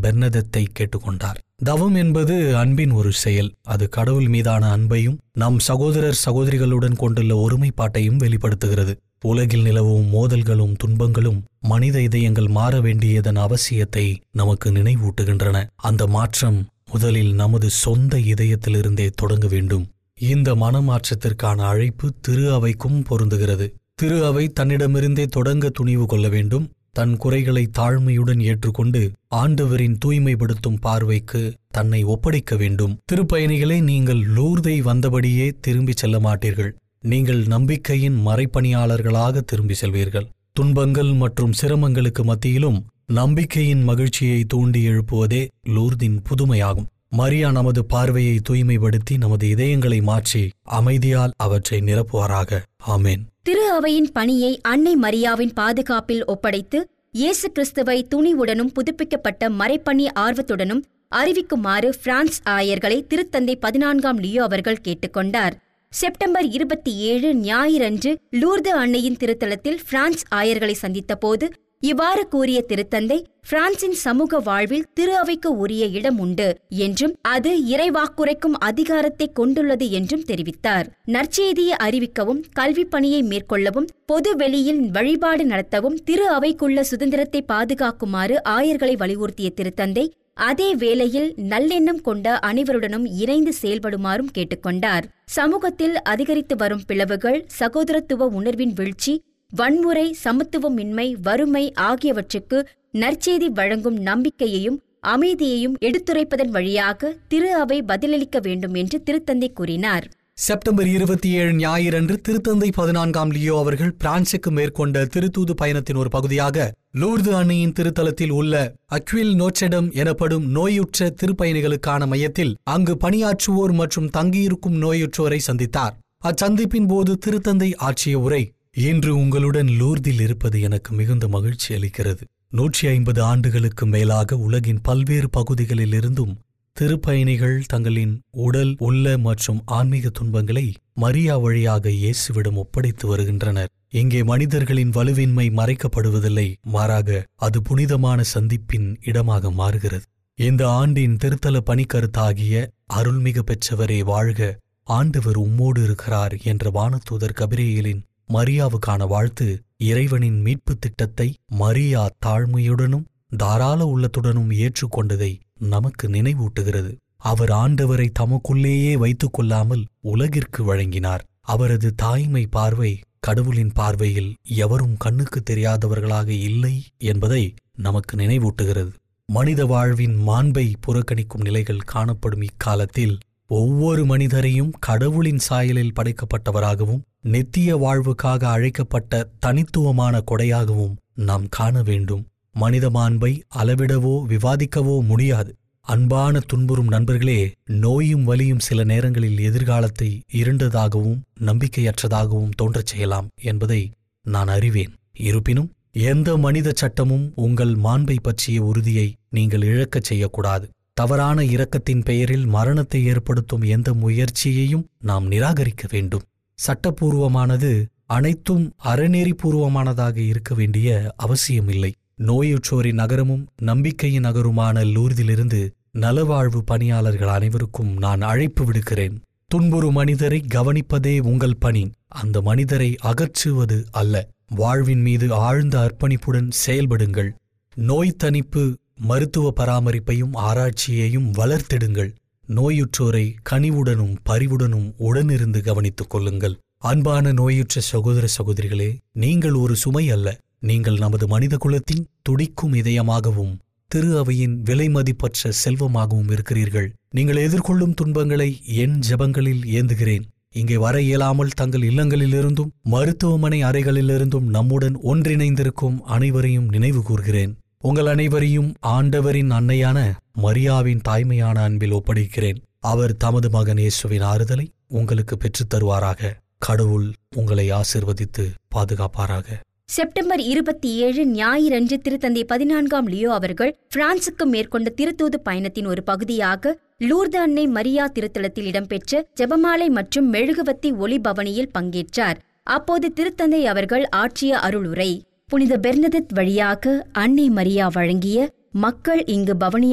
பெர்னதத்தை கேட்டுக்கொண்டார் தவம் என்பது அன்பின் ஒரு செயல் அது கடவுள் மீதான அன்பையும் நம் சகோதரர் சகோதரிகளுடன் கொண்டுள்ள ஒருமைப்பாட்டையும் வெளிப்படுத்துகிறது உலகில் நிலவும் மோதல்களும் துன்பங்களும் மனித இதயங்கள் மாற வேண்டியதன் அவசியத்தை நமக்கு நினைவூட்டுகின்றன அந்த மாற்றம் முதலில் நமது சொந்த இதயத்திலிருந்தே தொடங்க வேண்டும் இந்த மனமாற்றத்திற்கான அழைப்பு திரு அவைக்கும் பொருந்துகிறது திரு அவை தன்னிடமிருந்தே தொடங்க துணிவு கொள்ள வேண்டும் தன் குறைகளை தாழ்மையுடன் ஏற்றுக்கொண்டு ஆண்டவரின் தூய்மைப்படுத்தும் பார்வைக்கு தன்னை ஒப்படைக்க வேண்டும் திருப்பயணிகளே நீங்கள் லூர்தை வந்தபடியே திரும்பிச் செல்ல மாட்டீர்கள் நீங்கள் நம்பிக்கையின் மறைப்பணியாளர்களாக திரும்பி செல்வீர்கள் துன்பங்கள் மற்றும் சிரமங்களுக்கு மத்தியிலும் நம்பிக்கையின் மகிழ்ச்சியை தூண்டி எழுப்புவதே லூர்தின் புதுமையாகும் மரியா நமது பார்வையை தூய்மைப்படுத்தி நமது இதயங்களை மாற்றி அமைதியால் அவற்றை நிரப்புவாராக ஆமேன் திரு அவையின் பணியை அன்னை மரியாவின் பாதுகாப்பில் ஒப்படைத்து இயேசு கிறிஸ்துவை துணிவுடனும் புதுப்பிக்கப்பட்ட மறைப்பணி ஆர்வத்துடனும் அறிவிக்குமாறு பிரான்ஸ் ஆயர்களை திருத்தந்தை பதினான்காம் லியோ அவர்கள் கேட்டுக்கொண்டார் செப்டம்பர் இருபத்தி ஏழு ஞாயிறன்று லூர்து அன்னையின் திருத்தலத்தில் பிரான்ஸ் ஆயர்களை சந்தித்தபோது இவ்வாறு கூறிய திருத்தந்தை பிரான்சின் சமூக வாழ்வில் திரு அவைக்கு உரிய இடம் உண்டு என்றும் அது இறைவாக்குரைக்கும் அதிகாரத்தை கொண்டுள்ளது என்றும் தெரிவித்தார் நற்செய்தியை அறிவிக்கவும் கல்விப் பணியை மேற்கொள்ளவும் பொது வெளியில் வழிபாடு நடத்தவும் திரு அவைக்குள்ள சுதந்திரத்தை பாதுகாக்குமாறு ஆயர்களை வலியுறுத்திய திருத்தந்தை அதே வேளையில் நல்லெண்ணம் கொண்ட அனைவருடனும் இணைந்து செயல்படுமாறும் கேட்டுக்கொண்டார் சமூகத்தில் அதிகரித்து வரும் பிளவுகள் சகோதரத்துவ உணர்வின் வீழ்ச்சி வன்முறை சமத்துவமின்மை வறுமை ஆகியவற்றுக்கு நற்செய்தி வழங்கும் நம்பிக்கையையும் அமைதியையும் எடுத்துரைப்பதன் வழியாக திரு அவை பதிலளிக்க வேண்டும் என்று திருத்தந்தை கூறினார் செப்டம்பர் இருபத்தி ஏழு ஞாயிறன்று திருத்தந்தை பதினான்காம் லியோ அவர்கள் பிரான்சுக்கு மேற்கொண்ட திருத்தூது பயணத்தின் ஒரு பகுதியாக லூர்து அன்னையின் திருத்தலத்தில் உள்ள அக்வில் நோச்செடம் எனப்படும் நோயுற்ற திருப்பயணிகளுக்கான மையத்தில் அங்கு பணியாற்றுவோர் மற்றும் தங்கியிருக்கும் நோயுற்றோரை சந்தித்தார் அச்சந்திப்பின் போது திருத்தந்தை ஆற்றிய உரை இன்று உங்களுடன் லூர்தில் இருப்பது எனக்கு மிகுந்த மகிழ்ச்சி அளிக்கிறது நூற்றி ஐம்பது ஆண்டுகளுக்கு மேலாக உலகின் பல்வேறு பகுதிகளிலிருந்தும் திருப்பயணிகள் தங்களின் உடல் உள்ள மற்றும் ஆன்மீக துன்பங்களை மரியா வழியாக இயேசுவிடம் ஒப்படைத்து வருகின்றனர் இங்கே மனிதர்களின் வலுவின்மை மறைக்கப்படுவதில்லை மாறாக அது புனிதமான சந்திப்பின் இடமாக மாறுகிறது இந்த ஆண்டின் திருத்தல பணிக்கருத்தாகிய அருள்மிக பெற்றவரே வாழ்க ஆண்டவர் உம்மோடு இருக்கிறார் என்ற வானதூதர் கபிரியேலின் மரியாவுக்கான வாழ்த்து இறைவனின் மீட்புத் திட்டத்தை மரியா தாழ்மையுடனும் தாராள உள்ளத்துடனும் ஏற்றுக்கொண்டதை நமக்கு நினைவூட்டுகிறது அவர் ஆண்டவரை தமக்குள்ளேயே வைத்துக் கொள்ளாமல் உலகிற்கு வழங்கினார் அவரது தாய்மை பார்வை கடவுளின் பார்வையில் எவரும் கண்ணுக்கு தெரியாதவர்களாக இல்லை என்பதை நமக்கு நினைவூட்டுகிறது மனித வாழ்வின் மாண்பை புறக்கணிக்கும் நிலைகள் காணப்படும் இக்காலத்தில் ஒவ்வொரு மனிதரையும் கடவுளின் சாயலில் படைக்கப்பட்டவராகவும் நித்திய வாழ்வுக்காக அழைக்கப்பட்ட தனித்துவமான கொடையாகவும் நாம் காண வேண்டும் மனித மாண்பை அளவிடவோ விவாதிக்கவோ முடியாது அன்பான துன்புறும் நண்பர்களே நோயும் வலியும் சில நேரங்களில் எதிர்காலத்தை இருண்டதாகவும் நம்பிக்கையற்றதாகவும் தோன்றச் செய்யலாம் என்பதை நான் அறிவேன் இருப்பினும் எந்த மனித சட்டமும் உங்கள் மாண்பை பற்றிய உறுதியை நீங்கள் இழக்கச் செய்யக்கூடாது தவறான இரக்கத்தின் பெயரில் மரணத்தை ஏற்படுத்தும் எந்த முயற்சியையும் நாம் நிராகரிக்க வேண்டும் சட்டப்பூர்வமானது அனைத்தும் அறநெறிபூர்வமானதாக இருக்க வேண்டிய அவசியமில்லை நோயுற்றோரின் நகரமும் நம்பிக்கையின் நகருமான லூர்திலிருந்து நலவாழ்வு பணியாளர்கள் அனைவருக்கும் நான் அழைப்பு விடுக்கிறேன் துன்புறு மனிதரை கவனிப்பதே உங்கள் பணி அந்த மனிதரை அகற்றுவது அல்ல வாழ்வின் மீது ஆழ்ந்த அர்ப்பணிப்புடன் செயல்படுங்கள் நோய் தணிப்பு மருத்துவ பராமரிப்பையும் ஆராய்ச்சியையும் வளர்த்திடுங்கள் நோயுற்றோரை கனிவுடனும் பரிவுடனும் உடனிருந்து கவனித்துக் கொள்ளுங்கள் அன்பான நோயுற்ற சகோதர சகோதரிகளே நீங்கள் ஒரு சுமை அல்ல நீங்கள் நமது மனித குலத்தின் துடிக்கும் இதயமாகவும் திரு அவையின் விலைமதிப்பற்ற செல்வமாகவும் இருக்கிறீர்கள் நீங்கள் எதிர்கொள்ளும் துன்பங்களை என் ஜெபங்களில் ஏந்துகிறேன் இங்கே வர இயலாமல் தங்கள் இல்லங்களிலிருந்தும் மருத்துவமனை அறைகளிலிருந்தும் நம்முடன் ஒன்றிணைந்திருக்கும் அனைவரையும் நினைவு கூர்கிறேன் உங்கள் அனைவரையும் ஆண்டவரின் அன்னையான மரியாவின் தாய்மையான அன்பில் ஒப்படைக்கிறேன் அவர் தமது மகன் இயேசுவின் ஆறுதலை உங்களுக்கு பெற்றுத் தருவாராக கடவுள் உங்களை ஆசிர்வதித்து பாதுகாப்பாராக செப்டம்பர் இருபத்தி ஏழு ஞாயிறன்று திருத்தந்தை பதினான்காம் லியோ அவர்கள் பிரான்சுக்கு மேற்கொண்ட திருத்தூது பயணத்தின் ஒரு பகுதியாக லூர்து அன்னை மரியா திருத்தலத்தில் இடம்பெற்ற ஜெபமாலை மற்றும் மெழுகுவத்தி ஒளிபவனியில் பங்கேற்றார் அப்போது திருத்தந்தை அவர்கள் ஆற்றிய அருளுரை புனித பெர்னதத் வழியாக அன்னை மரியா வழங்கிய மக்கள் இங்கு பவனியா